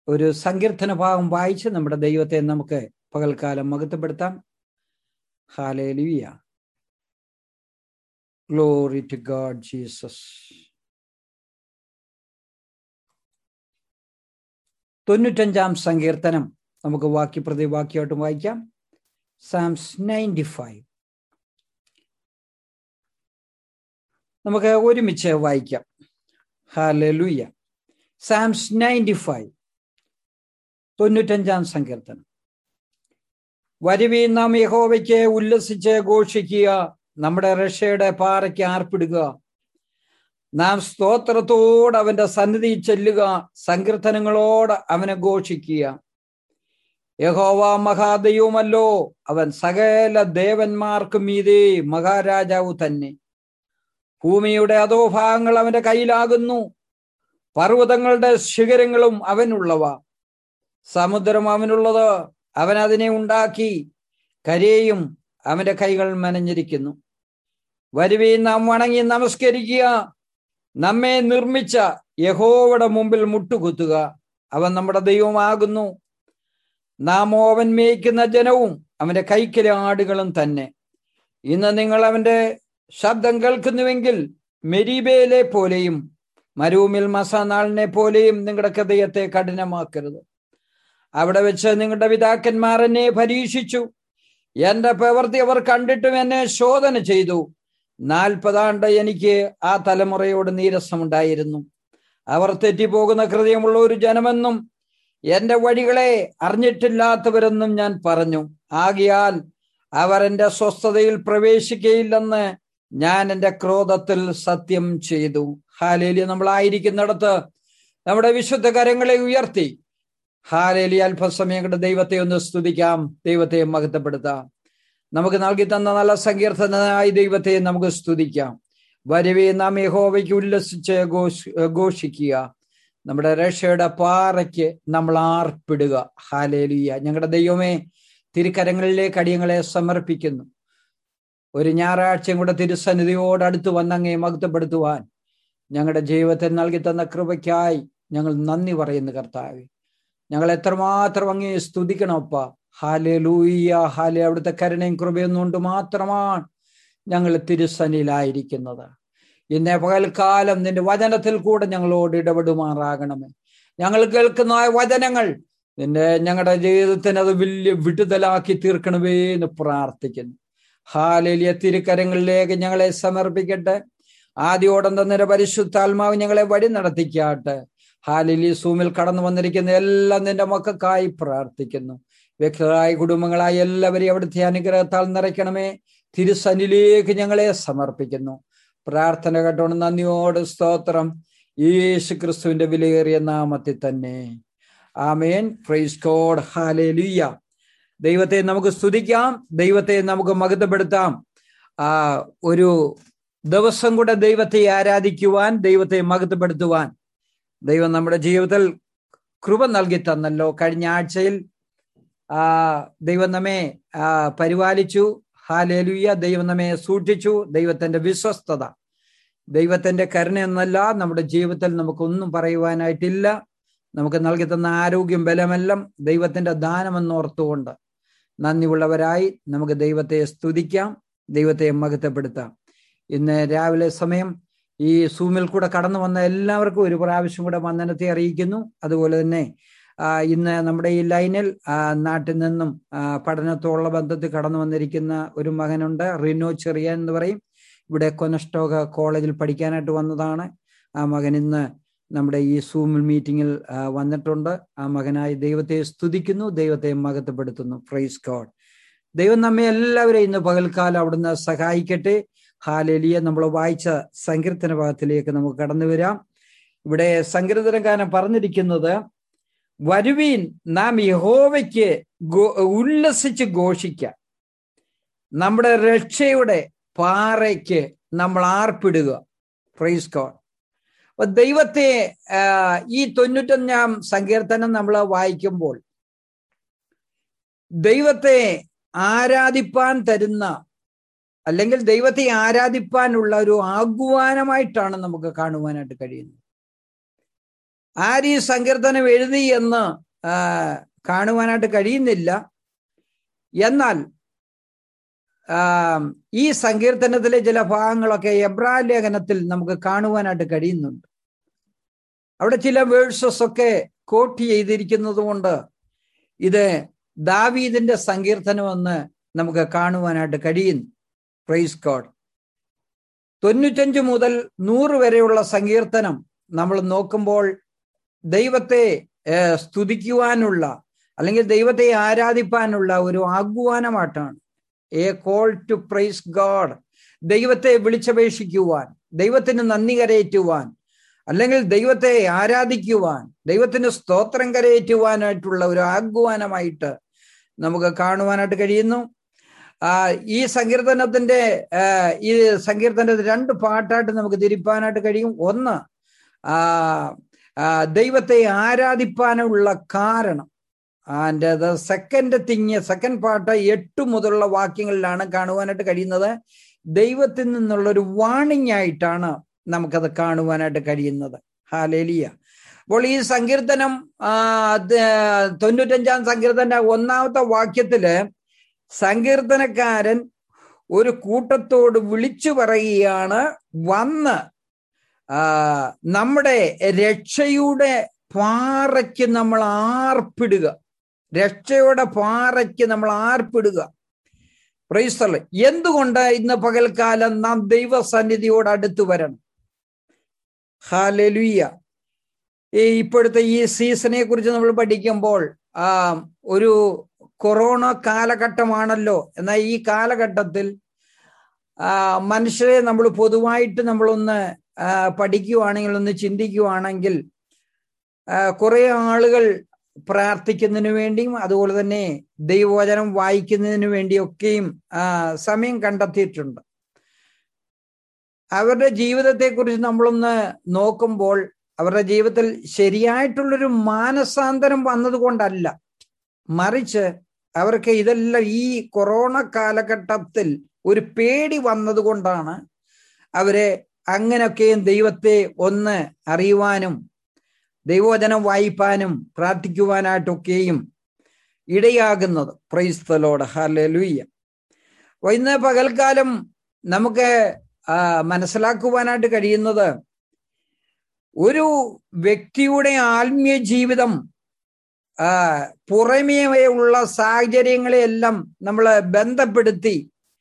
ഒരു സങ്കീർത്തന ഭാഗം വായിച്ച് നമ്മുടെ ദൈവത്തെ നമുക്ക് പകൽക്കാലം മഹത്വപ്പെടുത്താം hallelujah glory to God Jesus തൊണ്ണൂറ്റഞ്ചാം സങ്കീർത്തനം നമുക്ക് വാക്യ പ്രതി വാക്യമായിട്ട് വായിക്കാം സാംസ് നയൻറ്റി ഫൈവ് നമുക്ക് ഒരുമിച്ച് വായിക്കാം ഹാലലുയ്യ സാംസ് നയൻറ്റി ഫൈവ് തൊണ്ണൂറ്റഞ്ചാം സങ്കീർത്തനം വരുവീൻ നാം യഹോവയ്ക്ക് ഉല്ലസിച്ച് ഘോഷിക്കുക നമ്മുടെ റഷ്യയുടെ പാറയ്ക്ക് ആർപ്പിടുക നാം സ്തോത്രത്തോട് അവന്റെ സന്നിധി ചെല്ലുക സങ്കീർത്തനങ്ങളോട് അവനെ ഘോഷിക്കുക യഹോവ മഹാദൈവമല്ലോ അവൻ സകല ദേവന്മാർക്കും മീതേ മഹാരാജാവ് തന്നെ ഭൂമിയുടെ അധോഭാഗങ്ങൾ അവന്റെ കയ്യിലാകുന്നു പർവ്വതങ്ങളുടെ ശിഖരങ്ങളും അവനുള്ളവ സമുദ്രം അവനുള്ളത് അവൻ അതിനെ ഉണ്ടാക്കി കരയും അവന്റെ കൈകൾ മനഞ്ഞിരിക്കുന്നു വരുവേ നാം വണങ്ങി നമസ്കരിക്കുക നമ്മെ നിർമ്മിച്ച യഹോവയുടെ മുമ്പിൽ മുട്ടുകുത്തുക അവൻ നമ്മുടെ ദൈവമാകുന്നു നാമോ അവൻ മേയ്ക്കുന്ന ജനവും അവന്റെ കൈക്കിലെ ആടുകളും തന്നെ ഇന്ന് നിങ്ങൾ അവന്റെ ശബ്ദം കേൾക്കുന്നുവെങ്കിൽ മെരീബയിലെ പോലെയും മരുവുമിൽ മസാനാളിനെ പോലെയും നിങ്ങളുടെ ഹൃദയത്തെ കഠിനമാക്കരുത് അവിടെ വെച്ച് നിങ്ങളുടെ പിതാക്കന്മാർ എന്നെ പരീക്ഷിച്ചു എന്റെ പ്രവൃത്തി അവർ കണ്ടിട്ടും എന്നെ ശോധന ചെയ്തു നാൽപ്പതാണ്ട് എനിക്ക് ആ തലമുറയോട് നീരസമുണ്ടായിരുന്നു അവർ തെറ്റിപ്പോകുന്ന ഹൃദയമുള്ള ഒരു ജനമെന്നും എന്റെ വഴികളെ അറിഞ്ഞിട്ടില്ലാത്തവരെന്നും ഞാൻ പറഞ്ഞു ആകിയാൽ അവർ എന്റെ സ്വസ്ഥതയിൽ പ്രവേശിക്കയില്ലെന്ന് ഞാൻ എന്റെ ക്രോധത്തിൽ സത്യം ചെയ്തു ഹാലേലി നമ്മളായിരിക്കുന്നിടത്ത് നമ്മുടെ വിശുദ്ധ കരങ്ങളെ ഉയർത്തി ഹാലേലി അല്പസമയം കൊണ്ട് ദൈവത്തെ ഒന്ന് സ്തുതിക്കാം ദൈവത്തെ മഹത്വപ്പെടുത്താം നമുക്ക് നൽകി തന്ന നല്ല സങ്കീർത്തനായി ദൈവത്തെ നമുക്ക് സ്തുതിക്കാം വരവേ നാം യഹോവയ്ക്ക് ഉല്ലസിച്ച് ഘോഷിക്കുക നമ്മുടെ രക്ഷയുടെ പാറയ്ക്ക് നമ്മൾ ആർപ്പിടുക ഹാലേലിയ ഞങ്ങളുടെ ദൈവമേ തിരുക്കരങ്ങളിലേക്ക് അടിയങ്ങളെ സമർപ്പിക്കുന്നു ഒരു ഞായറാഴ്ചയും കൂടെ തിരുസന്നിധിയോട് അടുത്ത് വന്നങ്ങേ മഹത്വപ്പെടുത്തുവാൻ ഞങ്ങളുടെ ജീവിതത്തിൽ നൽകി തന്ന കൃപയ്ക്കായി ഞങ്ങൾ നന്ദി പറയുന്നു കർത്താവെ ഞങ്ങൾ എത്രമാത്രം അങ്ങേ സ്തുതിക്കണമപ്പ ഹാലെ ലൂയ്യ ഹാലെ അവിടുത്തെ കരുണയും കൃപയും കൊണ്ട് മാത്രമാണ് ഞങ്ങൾ തിരുസനിലായിരിക്കുന്നത് ഇന്നേ പകൽക്കാലം നിന്റെ വചനത്തിൽ കൂടെ ഞങ്ങളോട് ഇടപെടുമാറാകണമേ ഞങ്ങൾ കേൾക്കുന്ന വചനങ്ങൾ നിന്റെ ഞങ്ങളുടെ ജീവിതത്തിന് അത് വലിയ വിടുതലാക്കി തീർക്കണമേ എന്ന് പ്രാർത്ഥിക്കുന്നു ഹാലേലിയ തിരുക്കരങ്ങളിലേക്ക് ഞങ്ങളെ സമർപ്പിക്കട്ടെ ആദ്യോടം തന്നെ പരിശുദ്ധാത്മാവ് ഞങ്ങളെ വഴി നടത്തിക്കാട്ടെ ഹാലിലി സൂമിൽ കടന്നു വന്നിരിക്കുന്ന എല്ലാം നിന്റെ മക്കൾക്കായി പ്രാർത്ഥിക്കുന്നു വ്യക്തികളായ കുടുംബങ്ങളായ എല്ലാവരെയും അവിടുത്തെ അനുഗ്രഹത്താൽ നിറയ്ക്കണമേ തിരുസനിലേക്ക് ഞങ്ങളെ സമർപ്പിക്കുന്നു പ്രാർത്ഥന കേട്ടോണ്ട് നന്ദിയോട് സ്തോത്രം യേശു ക്രിസ്തുവിന്റെ വിലയേറിയ നാമത്തിൽ തന്നെ ആമേൻ ഫ്രൈസ് കോഡ് ഹാലേലുയ്യ ദൈവത്തെ നമുക്ക് സ്തുതിക്കാം ദൈവത്തെ നമുക്ക് മഹത്വപ്പെടുത്താം ആ ഒരു ദിവസം കൂടെ ദൈവത്തെ ആരാധിക്കുവാൻ ദൈവത്തെ മഹത്വപ്പെടുത്തുവാൻ ദൈവം നമ്മുടെ ജീവിതത്തിൽ കൃപ നൽകി തന്നല്ലോ കഴിഞ്ഞ ആഴ്ചയിൽ ആ ദൈവം നമ്മെ ആ പരിപാലിച്ചു ഹാലേലുയ്യ ദൈവം നമ്മെ സൂക്ഷിച്ചു ദൈവത്തിന്റെ വിശ്വസ്തത ദൈവത്തിന്റെ കരുണ എന്നല്ല നമ്മുടെ ജീവിതത്തിൽ നമുക്കൊന്നും പറയുവാനായിട്ടില്ല നമുക്ക് നൽകി തന്ന ആരോഗ്യം ബലമെല്ലാം ദൈവത്തിന്റെ ദാനമെന്നോർത്തുകൊണ്ട് നന്ദിയുള്ളവരായി നമുക്ക് ദൈവത്തെ സ്തുതിക്കാം ദൈവത്തെ മഹത്വപ്പെടുത്താം ഇന്ന് രാവിലെ സമയം ഈ സൂമിൽ കൂടെ കടന്നു വന്ന എല്ലാവർക്കും ഒരു പ്രാവശ്യം കൂടെ വന്ദനത്തെ അറിയിക്കുന്നു അതുപോലെ തന്നെ ഇന്ന് നമ്മുടെ ഈ ലൈനിൽ നാട്ടിൽ നിന്നും പഠനത്തോടുള്ള ബന്ധത്തിൽ കടന്നു വന്നിരിക്കുന്ന ഒരു മകനുണ്ട് റിനോ ചെറിയാൻ എന്ന് പറയും ഇവിടെ കൊനസ്റ്റോക കോളേജിൽ പഠിക്കാനായിട്ട് വന്നതാണ് ആ മകൻ ഇന്ന് നമ്മുടെ ഈ സൂം മീറ്റിങ്ങിൽ വന്നിട്ടുണ്ട് ആ മകനായി ദൈവത്തെ സ്തുതിക്കുന്നു ദൈവത്തെ മഹത്വപ്പെടുത്തുന്നു പ്രൈസ് ഗോഡ് ദൈവം നമ്മെ എല്ലാവരെയും ഇന്ന് പകൽക്കാലം അവിടുന്ന് സഹായിക്കട്ടെ ഹാലേലിയ നമ്മൾ വായിച്ച സങ്കീർത്തന ഭാഗത്തിലേക്ക് നമുക്ക് കടന്നു വരാം ഇവിടെ സങ്കീർത്തനക്കാരൻ പറഞ്ഞിരിക്കുന്നത് വരുവീൻ നാം യഹോവയ്ക്ക് ഉല്ലസിച്ച് ഘോഷിക്കാം നമ്മുടെ രക്ഷയുടെ പാറയ്ക്ക് നമ്മൾ ആർപ്പിടുക പ്രൈസ് ഗോഡ് അപ്പൊ ദൈവത്തെ ഈ തൊണ്ണൂറ്റൊന്നാം സങ്കീർത്തനം നമ്മൾ വായിക്കുമ്പോൾ ദൈവത്തെ ആരാധിപ്പാൻ തരുന്ന അല്ലെങ്കിൽ ദൈവത്തെ ആരാധിപ്പാനുള്ള ഒരു ആഹ്വാനമായിട്ടാണ് നമുക്ക് കാണുവാനായിട്ട് കഴിയുന്നത് ആര് ഈ സങ്കീർത്തനം എഴുതി എന്ന് ആ, കാണുവാനായിട്ട് കഴിയുന്നില്ല എന്നാൽ ആ, ഈ സങ്കീർത്തനത്തിലെ ചില ഭാഗങ്ങളൊക്കെ എബ്രാ ലേഖനത്തിൽ നമുക്ക് കാണുവാനായിട്ട് കഴിയുന്നുണ്ട് അവിടെ ചില വേഴ്സസ് ഒക്കെ കോട്ട് ചെയ്തിരിക്കുന്നത് കൊണ്ട് ഇത് ദാവീദിന്റെ സങ്കീർത്തനമെന്ന് നമുക്ക് കാണുവാനായിട്ട് കഴിയുന്നു പ്രൈസ് ഗോഡ് തൊണ്ണൂറ്റഞ്ച് മുതൽ നൂറ് വരെയുള്ള സങ്കീർത്തനം നമ്മൾ നോക്കുമ്പോൾ ദൈവത്തെ ഏഹ്, സ്തുതിക്കുവാനുള്ള അല്ലെങ്കിൽ ദൈവത്തെ ആരാധിപ്പാനുള്ള ഒരു ആഹ്വാനമായിട്ടാണ് a call to praise God ദൈവത്തെ വിളിച്ചപേക്ഷിക്കുവാൻ ദൈവത്തിന് നന്ദി കരയേറ്റുവാൻ അല്ലെങ്കിൽ ദൈവത്തെ ആരാധിക്കുവാൻ ദൈവത്തിന് സ്തോത്രം കരയേറ്റുവാനായിട്ടുള്ള ഒരു ആഹ്വാനമായിട്ട് നമുക്ക് കാണുവാനായിട്ട് കഴിയുന്നു ആ ഈ സങ്കീർത്തനത്തിന്റെ ആ, ഈ സങ്കീർത്തനത്തിന്റെ രണ്ട് പാട്ടായിട്ട് നമുക്ക് തിരിപ്പാനായിട്ട് കഴിയും ഒന്ന് ആ ആ, ദൈവത്തെ ആരാധിപ്പാനുള്ള കാരണം and the second thing second part എട്ട് മുതലുള്ള വാക്യങ്ങളിലാണ് കാണുവാനായിട്ട് കഴിയുന്നത് ദൈവത്തിൽ നിന്നുള്ള ഒരു വാണിംഗ് ആയിട്ടാണ് നമുക്കത് കാണുവാനായിട്ട് കഴിയുന്നത് ഹാലേലിയ അപ്പോൾ ഈ സങ്കീർത്തനം ആ, അത് തൊണ്ണൂറ്റഞ്ചാം സങ്കീർത്തന്റെ ഒന്നാമത്തെ വാക്യത്തില് സങ്കീർത്തനക്കാരൻ ഒരു കൂട്ടത്തോട് വിളിച്ചു പറയുകയാണ് വന്ന് ആ, നമ്മുടെ രക്ഷയുടെ പാറയ്ക്ക് നമ്മൾ ആർപ്പിടുക രക്ഷയുടെ പാറയ്ക്ക് നമ്മൾ ആർപ്പിടുക പ്രൈസ്തല് എന്തുകൊണ്ട് ഇന്ന് പകൽക്കാലം നാം ദൈവസന്നിധിയോട് അടുത്ത് വരണം ഹാലലുയ്യ ഈ ഇപ്പോഴത്തെ ഈ സീസണെ കുറിച്ച് നമ്മൾ പഠിക്കുമ്പോൾ ആ ഒരു കൊറോണ കാലഘട്ടമാണല്ലോ എന്നാൽ ഈ കാലഘട്ടത്തിൽ ആ, മനുഷ്യരെ നമ്മൾ പൊതുവായിട്ട് നമ്മളൊന്ന് ആ, പഠിക്കുവാണെങ്കിൽ ഒന്ന് ചിന്തിക്കുവാണെങ്കിൽ ആ, കുറെ ആളുകൾ പ്രാർത്ഥിക്കുന്നതിന് വേണ്ടിയും അതുപോലെ തന്നെ ദൈവവചനം വായിക്കുന്നതിന് വേണ്ടിയൊക്കെയും ആ, സമയം കണ്ടെത്തിയിട്ടുണ്ട് അവരുടെ ജീവിതത്തെക്കുറിച്ച് നമ്മളൊന്ന് നോക്കുമ്പോൾ അവരുടെ ജീവിതത്തിൽ ശരിയായിട്ടുള്ളൊരു മാനസാന്തരം വന്നതുകൊണ്ടല്ല മറിച്ച് അവർക്ക് ഇതെല്ലാം ഈ കൊറോണ കാലഘട്ടത്തിൽ ഒരു പേടി വന്നതുകൊണ്ടാണ് അവരെ അങ്ങനെയൊക്കെയും ദൈവത്തെ ഒന്ന് അറിയുവാനും ദൈവവചനം വായിപ്പാനും പ്രാർത്ഥിക്കുവാനായിട്ടൊക്കെയും ഇടയാകുന്നത് പ്രൈസ്തലോട് ഹലലുയ്യ അപ്പൊ ഇന്ന് പകൽക്കാലം നമുക്ക് ആ, മനസ്സിലാക്കുവാനായിട്ട് കഴിയുന്നത് ഒരു വ്യക്തിയുടെ ആത്മീയ ജീവിതം ആ, പുറമേ ഉള്ള സാഹചര്യങ്ങളെയെല്ലാം നമ്മൾ ബന്ധപ്പെടുത്തി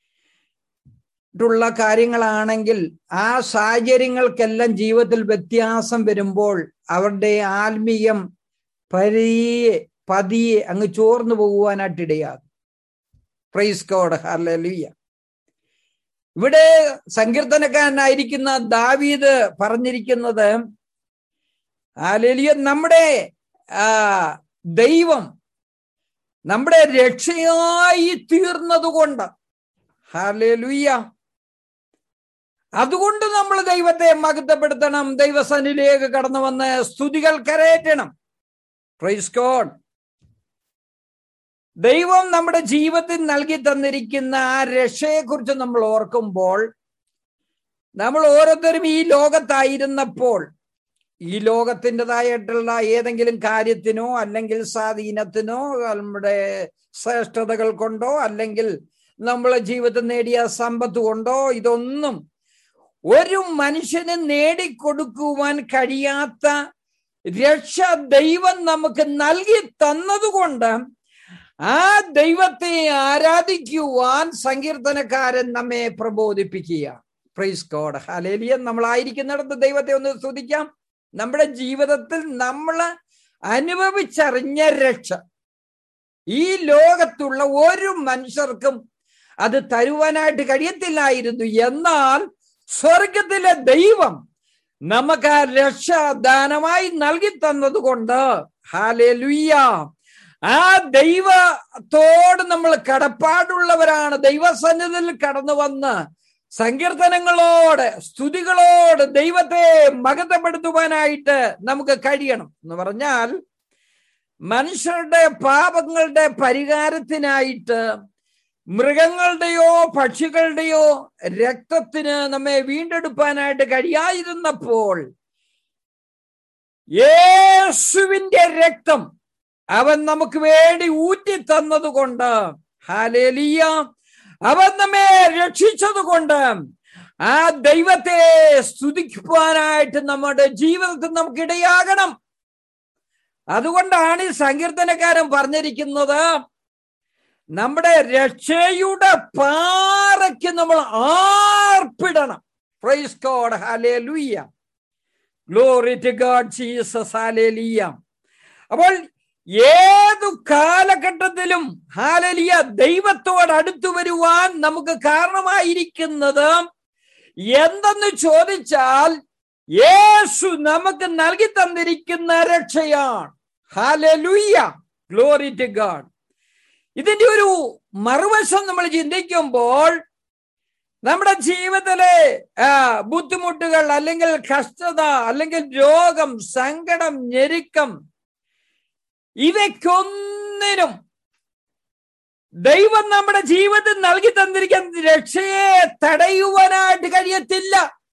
ുള്ള കാര്യങ്ങളാണെങ്കിൽ ആ സാഹചര്യങ്ങൾക്കെല്ലാം ജീവിതത്തിൽ വ്യത്യാസം വരുമ്പോൾ അവരുടെ ആത്മീയം പതിയെ പതിയെ അങ്ങ് ചോർന്നു പോകുവാനായിട്ട് ഇടയാകും പ്രൈസ് കോഡ് ഹല്ലേലൂയ ഇവിടെ സങ്കീർത്തനക്കാരനായിരിക്കുന്ന ദാവീദ് പറഞ്ഞിരിക്കുന്നത് ഹാലേലിയ നമ്മുടെ ആ ദൈവം നമ്മുടെ രക്ഷയായി തീർന്നതുകൊണ്ട് ഹാലേലുയ്യ അതുകൊണ്ട് നമ്മൾ ദൈവത്തെ മഹത്വപ്പെടുത്തണം ദൈവസനിലേക്ക് കടന്നു വന്ന് സ്തുതികൾ കരയറ്റണം പ്രൈസ് ഗോഡ് ദൈവം നമ്മുടെ ജീവിതത്തിൽ നൽകി തന്നിരിക്കുന്ന ആ രക്ഷയെക്കുറിച്ച് നമ്മൾ ഓർക്കുമ്പോൾ നമ്മൾ ഓരോരുത്തരും ഈ ലോകത്തായിരുന്നപ്പോൾ ഈ ലോകത്തിൻ്റെതായിട്ടുള്ള ഏതെങ്കിലും കാര്യത്തിനോ അല്ലെങ്കിൽ സ്വാധീനത്തിനോ നമ്മുടെ ശ്രേഷ്ഠതകൾ കൊണ്ടോ അല്ലെങ്കിൽ നമ്മളെ ജീവിതത്തിൽ നേടിയ സമ്പത്ത് കൊണ്ടോ ഇതൊന്നും ഒരു മനുഷ്യന് നേടിക്കൊടുക്കുവാൻ കഴിയാത്ത രക്ഷ ദൈവം നമുക്ക് നൽകി തന്നതുകൊണ്ട് ആ ദൈവത്തെ ആരാധിക്കുവാൻ സങ്കീർത്തനക്കാരൻ നമ്മെ പ്രബോധിപ്പിക്കുക പ്രൈസ് ഗോഡ് ഹലേലിയൻ നമ്മളായിരിക്കുന്നിടത്ത് ദൈവത്തെ ഒന്ന് സ്തുതിക്കാം നമ്മുടെ ജീവിതത്തിൽ നമ്മൾ അനുഭവിച്ചറിഞ്ഞ രക്ഷ ഈ ലോകത്തുള്ള ഒരു മനുഷ്യർക്കും അത് തരുവാനായിട്ട് കഴിയത്തില്ലായിരുന്നു എന്നാൽ സ്വർഗത്തിലെ ദൈവം നമുക്ക് ആ രക്ഷ ദാനമായി നൽകി തന്നതുകൊണ്ട് ഹാലേ ലുയ്യ ആ ദൈവത്തോട് നമ്മൾ കടപ്പാടുള്ളവരാണ് ദൈവസന്നിധിയിൽ കടന്നു വന്ന് സങ്കീർത്തനങ്ങളോട് സ്തുതികളോട് ദൈവത്തെ മകതപ്പെടുത്തുവാനായിട്ട് നമുക്ക് കഴിയണം എന്ന് പറഞ്ഞാൽ മനുഷ്യരുടെ പാപങ്ങളുടെ പരിഹാരത്തിനായിട്ട് മൃഗങ്ങളുടെയോ പക്ഷികളുടെയോ രക്തത്തിന് നമ്മെ വീണ്ടെടുപ്പാനായിട്ട് കഴിയാതിരുന്നപ്പോൾ യേശുവിന്റെ രക്തം അവൻ നമുക്ക് വേണ്ടി ഊറ്റി തന്നതുകൊണ്ട് ഹാലേലിയ അവൻ നമ്മെ രക്ഷിച്ചത് കൊണ്ട് ആ ദൈവത്തെ സ്തുതിക്കുവാനായിട്ട് നമ്മുടെ ജീവിതത്തിൽ നമുക്ക് ഇടയാകണം അതുകൊണ്ടാണ് ഈ സങ്കീർത്തനക്കാരൻ പറഞ്ഞിരിക്കുന്നത് നമ്മുടെ രക്ഷയുടെ പാറയ്ക്ക് നമ്മൾ ആർപ്പിടണം praise God hallelujah glory to God Jesus hallelujah അപ്പോൾ ഏതു കാലഘട്ടത്തിലും ഹാലലിയ ദൈവത്തോട് അടുത്തു വരുവാൻ നമുക്ക് കാരണമായിരിക്കുന്നത് എന്തെന്ന് ചോദിച്ചാൽ യേശു നമുക്ക് നൽകി തന്നിരിക്കുന്ന രക്ഷയാണ് ഹാലലുയ്യ ഗ്ലോറി ടു ഗാഡ് ഇതിന്റെ ഒരു മറുവശം നമ്മൾ ചിന്തിക്കുമ്പോൾ നമ്മുടെ ജീവിതത്തിലെ ബുദ്ധിമുട്ടുകൾ അല്ലെങ്കിൽ കഷ്ടത അല്ലെങ്കിൽ രോഗം സങ്കടം ഞെരുക്കം ഇവയ്ക്കൊന്നിനും ദൈവം നമ്മുടെ ജീവിതത്തിൽ നൽകി തന്നിരിക്കുന്ന രക്ഷയെ തടയുവാനായിട്ട് കഴിയത്തില്ല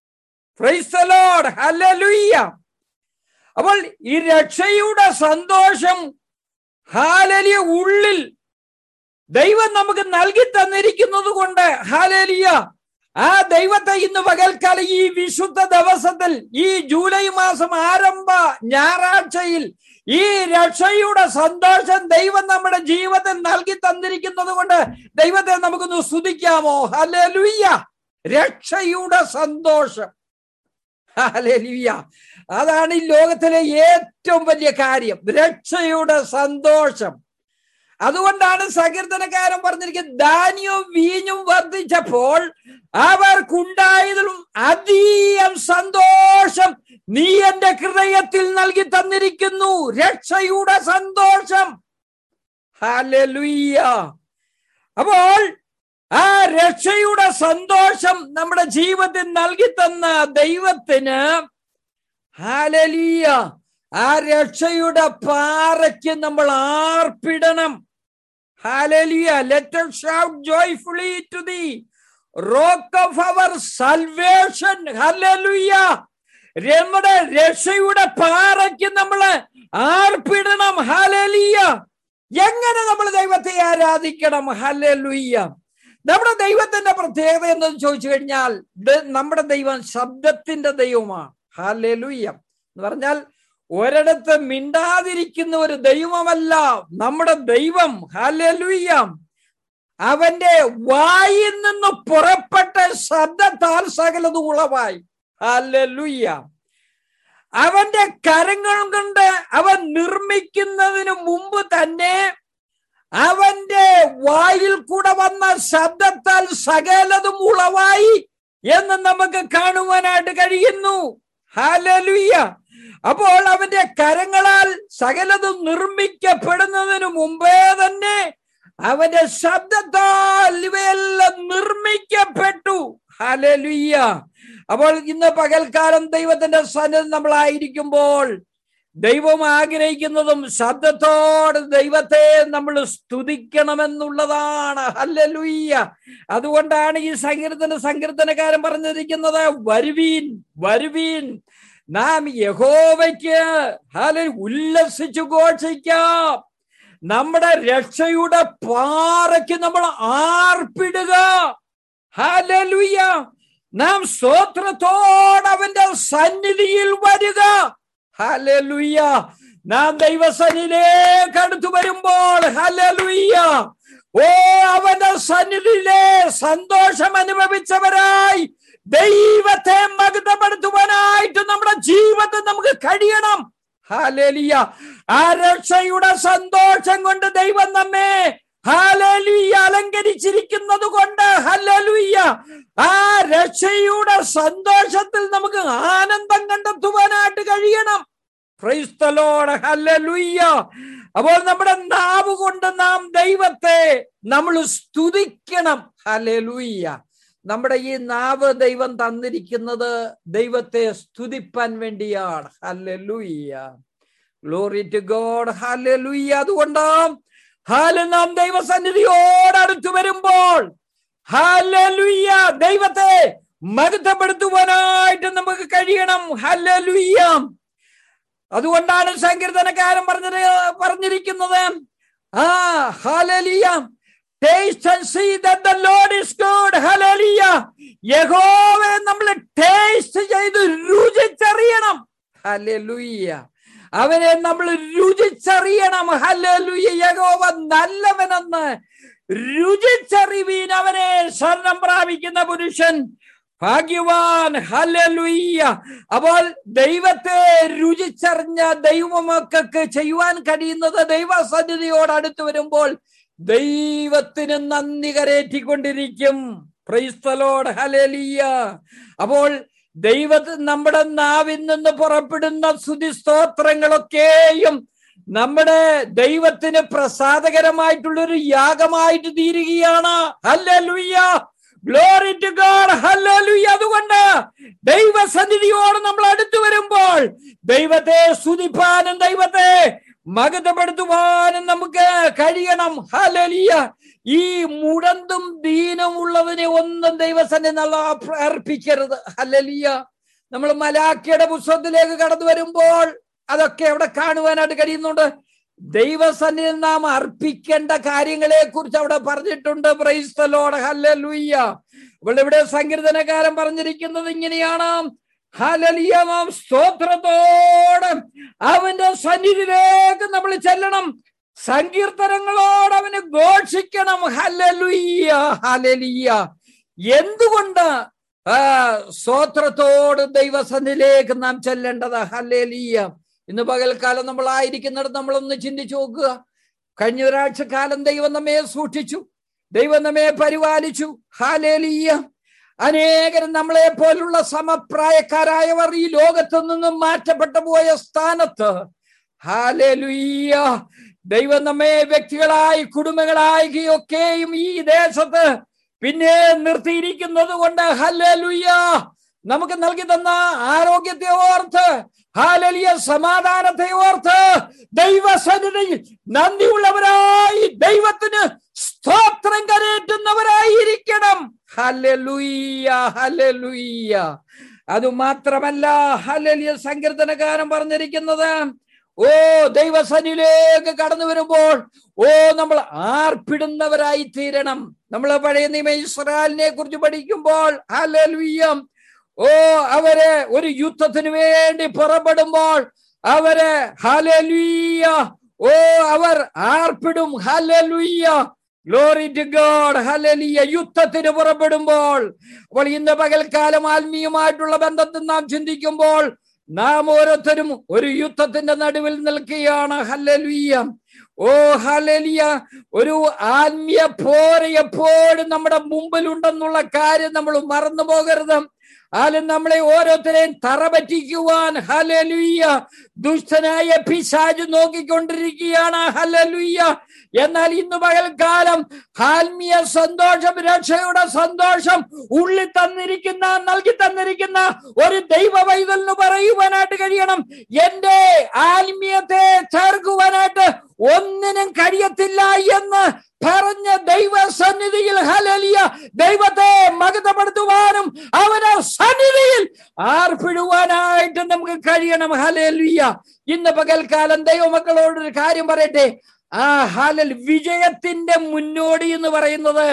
അപ്പോൾ ഈ രക്ഷയുടെ സന്തോഷം ഹാലലിയ ഉള്ളിൽ ദൈവം നമുക്ക് നൽകി തന്നിരിക്കുന്നത് കൊണ്ട് ഹാലലിയ ആ ദൈവത്തെ ഇന്ന് പകൽക്കാലം ഈ വിശുദ്ധ ദിവസത്തിൽ ഈ ജൂലൈ മാസം ആരംഭ ഞായറാഴ്ചയിൽ ഈ രക്ഷയുടെ സന്തോഷം ദൈവം നമ്മുടെ ജീവിതത്തിൽ നൽകി തന്നിരിക്കുന്നത് കൊണ്ട് ദൈവത്തെ നമുക്കൊന്ന് സ്തുതിക്കാമോ ഹലലുയ്യ രക്ഷയുടെ സന്തോഷം ഹലലുയ്യ അതാണ് ഈ ലോകത്തിലെ ഏറ്റവും വലിയ കാര്യം രക്ഷയുടെ സന്തോഷം അതുകൊണ്ടാണ് സകീർത്തനക്കാരൻ പറഞ്ഞിരിക്കുന്നത് ധാന്യവും വീഞ്ഞും വർദ്ധിച്ചപ്പോൾ അവർക്കുണ്ടായതിലും അധികം സന്തോഷം നീ എന്റെ ഹൃദയത്തിൽ നൽകി തന്നിരിക്കുന്നു രക്ഷയുടെ സന്തോഷം ഹാലലുയ്യ അപ്പോൾ ആ രക്ഷയുടെ സന്തോഷം നമ്മുടെ ജീവിതത്തിൽ നൽകി തന്ന ദൈവത്തിന് ഹാലലിയ ആ രക്ഷയുടെ പാറയ്ക്ക് നമ്മൾ ആർപ്പിടണം hallelujah let shout joyfully to the rock of our salvation hallelujah നമ്മുടെ രക്ഷയുടെ പാറയ്ക്ക് നമ്മൾ ആർപ്പിടണം ഹലലിയ എങ്ങനെ നമ്മൾ ദൈവത്തെ ആരാധിക്കണം ഹലലുയ്യ നമ്മുടെ ദൈവത്തിന്റെ പ്രത്യേകത എന്ന് ചോദിച്ചു കഴിഞ്ഞാൽ നമ്മുടെ ദൈവം ശബ്ദത്തിന്റെ ദൈവമാണ് ഹലലുയ്യ എന്ന് പറഞ്ഞാൽ ഒരിടത്ത് മിണ്ടാതിരിക്കുന്ന ഒരു ദൈവമല്ല നമ്മുടെ ദൈവം ഹലലുയ്യ അവന്റെ വായിൽ നിന്ന് പുറപ്പെട്ട ശബ്ദത്താൽ സകലത് ഉളവായി ഹലലുയ്യ അവന്റെ കരങ്ങൾ കൊണ്ട് അവൻ നിർമ്മിക്കുന്നതിന് മുമ്പ് തന്നെ അവന്റെ വായിൽ കൂടെ വന്ന ശബ്ദത്താൽ സകലതും ഉളവായി എന്ന് നമുക്ക് കാണുവാനായിട്ട് കഴിയുന്നു ഹാലലുയ്യ അപ്പോൾ അവന്റെ കരങ്ങളാൽ സകലതും നിർമ്മിക്കപ്പെടുന്നതിന് മുമ്പേ തന്നെ അവന്റെ ശബ്ദത്താൽ ഇവയെല്ലാം നിർമ്മിക്കപ്പെട്ടു ഹലലുയ്യ അപ്പോൾ ഇന്ന് പകൽക്കാലം ദൈവത്തിന്റെ സന്നിധി നമ്മളായിരിക്കുമ്പോൾ ദൈവം ആഗ്രഹിക്കുന്നതും ശബ്ദത്തോട് ദൈവത്തെ നമ്മൾ സ്തുതിക്കണമെന്നുള്ളതാണ് ഹല്ലലുയ്യ അതുകൊണ്ടാണ് ഈ സങ്കീർത്തന സങ്കീർത്തനക്കാരൻ പറഞ്ഞിരിക്കുന്നത് വരുവീൻ വരുവീൻ നാം യഹോവയ്ക്ക് ഹല ഉല്ലസിച്ചു ഘോഷിക്കാം നമ്മുടെ രക്ഷയുടെ പാറയ്ക്ക് നമ്മൾ ആർപ്പിടുക ഹലലുയ്യ നാം സ്തോത്രത്തോട് അവന്റെ സന്നിധിയിൽ വരിക ഹലലുയ്യ നാം ദൈവസന്നിധിയിലേക്ക് അടുത്തു വരുമ്പോൾ ഹലലുയ്യ ഓ അവന്റെ സന്നിധിയിലെ സന്തോഷം അനുഭവിച്ചവരായി ദൈവത്തെ മകുതപ്പെടുത്തുവാനായിട്ട് നമ്മുടെ ജീവിതത്തിൽ നമുക്ക് കഴിയണം ഹാലേലിയ ആ രക്ഷയുടെ സന്തോഷം കൊണ്ട് ദൈവം നമ്മെ ഹാലലുയ്യ അലങ്കരിച്ചിരിക്കുന്നത് കൊണ്ട് ഹലലുയ്യ ആ രക്ഷയുടെ സന്തോഷത്തിൽ നമുക്ക് ആനന്ദം കണ്ടെത്തുവാനായിട്ട് കഴിയണം ക്രൈസ്തലോട് ഹലലുയ്യ അപ്പോൾ നമ്മുടെ നാവ് കൊണ്ട് നാം ദൈവത്തെ നമ്മൾ സ്തുതിക്കണം ഹലലുയ്യ നമ്മുടെ ഈ നാവ് ദൈവം തന്നിരിക്കുന്നത് ദൈവത്തെ സ്തുതിപ്പാൻ വേണ്ടിയാണ് hallelujah glory to God hallelujah അതുകൊണ്ട് ഹാല നാം ദൈവസന്നിധിയോട് അടുത്തു വരുമ്പോൾ ഹലലുയ്യ ദൈവത്തെ മഹത്വപ്പെടുത്തുവാനായിട്ട് നമുക്ക് കഴിയണം ഹലലുയ്യ അതുകൊണ്ടാണ് സങ്കീർത്തനക്കാരൻ പറഞ്ഞത് പറഞ്ഞിരിക്കുന്നത് ആ hallelujah taste and see that the Lord is good hallelujah യഹോവയെ നമ്മൾ ടേസ്റ്റ് ചെയ്ത് രുചിച്ചറിയണം ഹല്ലേലൂയ അവനെ നമ്മൾ രുചിച്ചറിയണം ഹല്ലേലൂയ യഹോവ നല്ലവനെന്ന് രുചിച്ചറിവീൻ അവനെ ശരണം പ്രാപിക്കുന്ന പുരുഷൻ ഭാഗ്യവാൻ ഹല്ലേലൂയ അപ്പോൾ ദൈവത്തെ രുചിച്ചറിഞ്ഞ ദൈവമക്കൾക്ക് ചെയ്യുവാൻ കഴിയുന്നത് ദൈവസന്നിധിയോട് അടുത്ത് വരുമ്പോൾ ദൈവത്തിന് നന്ദി കരേറ്റിക്കൊണ്ടിരിക്കും ക്രൈസ്തലോട് ഹലേലിയ അപ്പോൾ ദൈവത്ത് നമ്മുടെ നാവിൽ നിന്ന് പുറപ്പെടുന്ന സ്തുതി സ്തോത്രങ്ങളൊക്കെയും നമ്മുടെ ദൈവത്തിന് പ്രസാദകരമായിട്ടുള്ളൊരു യാഗമായിട്ട് തീരുകയാണ് hallelujah glory to God hallelujah അതുകൊണ്ട് ദൈവസന്നിധിയോട് നമ്മൾ അടുത്തു വരുമ്പോൾ ദൈവത്തെ സ്തുതിപ്പാനും ദൈവത്തെ മകതപ്പെടുത്തുവാനും നമുക്ക് കഴിയണം ഹലലിയ ഈ മുടന്തും ദീനം ഉള്ളതിനെ ഒന്നും ദൈവസന്നെ നല്ല അർപ്പിക്കരുത് ഹലലിയ നമ്മൾ മലാക്കിയുടെ പുസ്തകത്തിലേക്ക് കടന്നു വരുമ്പോൾ അതൊക്കെ അവിടെ കാണുവാനായിട്ട് കഴിയുന്നുണ്ട് ദൈവസന്നിധി നാം അർപ്പിക്കേണ്ട കാര്യങ്ങളെ കുറിച്ച് അവിടെ പറഞ്ഞിട്ടുണ്ട് പ്രൈസ്തലോട് ഹല്ലലുയ്യ അപ്പോൾ ഇവിടെ സങ്കീർത്തനക്കാരൻ പറഞ്ഞിരിക്കുന്നത് ഇങ്ങനെയാണ് ഹലലിയ നാം സ്തോത്രത്തോടെ അവന്റെ സന്നിധിയിലേക്ക് നമ്മൾ ചെല്ലണം സങ്കീർത്തനങ്ങളോട് അവന് ഘോഷിക്കണം ഹലലുയ്യ ഹലലിയ എന്തുകൊണ്ട് ആ സ്തോത്രത്തോട് ദൈവസന്നിധിയിലേക്ക് നാം ചെല്ലേണ്ടത് ഹലേലിയ ഇന്ന് പകൽക്കാലം നമ്മൾ ആയിരിക്കുന്നിടത്ത് നമ്മളൊന്ന് ചിന്തിച്ചു നോക്കുക കഴിഞ്ഞ ഒരാഴ്ച കാലം ദൈവം നമ്മെ സൂക്ഷിച്ചു ദൈവം നമ്മെ പരിപാലിച്ചു ഹാലേലിയ അനേകരും നമ്മളെ പോലുള്ള സമപ്രായക്കാരായവർ ഈ ലോകത്തു നിന്നും മാറ്റപ്പെട്ടു പോയ സ്ഥാനത്ത് ഹാലേലുയ്യ ദൈവം നമ്മെ വ്യക്തികളായി കുടുംബങ്ങളായി ഒക്കെയും ഈ ദേശത്ത് പിന്നെ നിർത്തിയിരിക്കുന്നത് കൊണ്ട് ഹല്ലേലുയ്യ നമുക്ക് നൽകി തന്ന ആരോഗ്യത്തെ ഓർത്ത് ഹാലലിയ സമാധാനത്തെ ഓർത്ത് ദൈവസന്നിധിയിൽ നന്ദിയുള്ളവരായി ദൈവത്തിന് സ്തോത്രം കരേറ്റുന്നവരായിരിക്കണം ഹലലുയ്യ ഹലലുയ്യ അത് മാത്രമല്ല ഹലലിയ സങ്കീർത്തനകാരൻ പറഞ്ഞിരിക്കുന്നത് ഓ ദൈവസന്നിലേക്ക് കടന്നു വരുമ്പോൾ ഓ നമ്മൾ ആർപ്പിടുന്നവരായി തീരണം നമ്മൾ പഴയ നിയമ ഇസ്രായേലിനെ കുറിച്ച് പഠിക്കുമ്പോൾ ഹലലുയ്യം ഓ അവര് ഒരു യുദ്ധത്തിന് വേണ്ടി പുറപ്പെടുമ്പോൾ അവര് ഹലലുയ്യ ഓ അവർ ആർപ്പിടും hallelujah glory to God hallelujah യുദ്ധത്തിന് പുറപ്പെടുമ്പോൾ അപ്പോൾ ഇന്ന് പകൽക്കാലം ആത്മീയമായിട്ടുള്ള ബന്ധത്തിൽ നാം ചിന്തിക്കുമ്പോൾ നാം ഓരോരുത്തരും ഒരു യുദ്ധത്തിന്റെ നടുവിൽ നിൽക്കുകയാണ് ഹല്ലലുയ്യ ഓ ഹലലിയ ഒരു ആത്മീയ പോര് എപ്പോഴും നമ്മുടെ മുമ്പിലുണ്ടെന്നുള്ള കാര്യം നമ്മൾ മറന്നു പോകരുത് ആലും നമ്മളെ ഓരോരുത്തരെയും തറ പറ്റിക്കുവാൻ ഹലലുയ്യ ദുഷ്ടനായ പിശാജ് നോക്കിക്കൊണ്ടിരിക്കുകയാണ് ഹലലുയ്യ എന്നാൽ ഇന്ന് പകൽക്കാലം ആത്മീയ സന്തോഷം രക്ഷയുടെ സന്തോഷം ഉള്ളിൽ തന്നിരിക്കുന്ന നൽകി തന്നിരിക്കുന്ന ഒരു ദൈവ വൈതലിന് പറയുവാനായിട്ട് കഴിയണം എന്റെ ആത്മീയത്തെ ചേർക്കുവാനായിട്ട് ഒന്നിനും കഴിയത്തില്ല എന്ന് പറഞ്ഞ ദൈവ സന്നിധിയിൽ ഹലലിയ ദൈവത്തെ മകതപ്പെടുത്തുവാനും അവനെ സന്നിധിയിൽ ആർപ്പിടുവാനായിട്ട് നമുക്ക് കഴിയണം ഹലലിയ ഇന്ന് പകൽക്കാലം ദൈവമക്കളോട് ഒരു കാര്യം പറയട്ടെ ആ ഹലൽ വിജയത്തിന്റെ മുന്നോടി എന്ന് പറയുന്നത്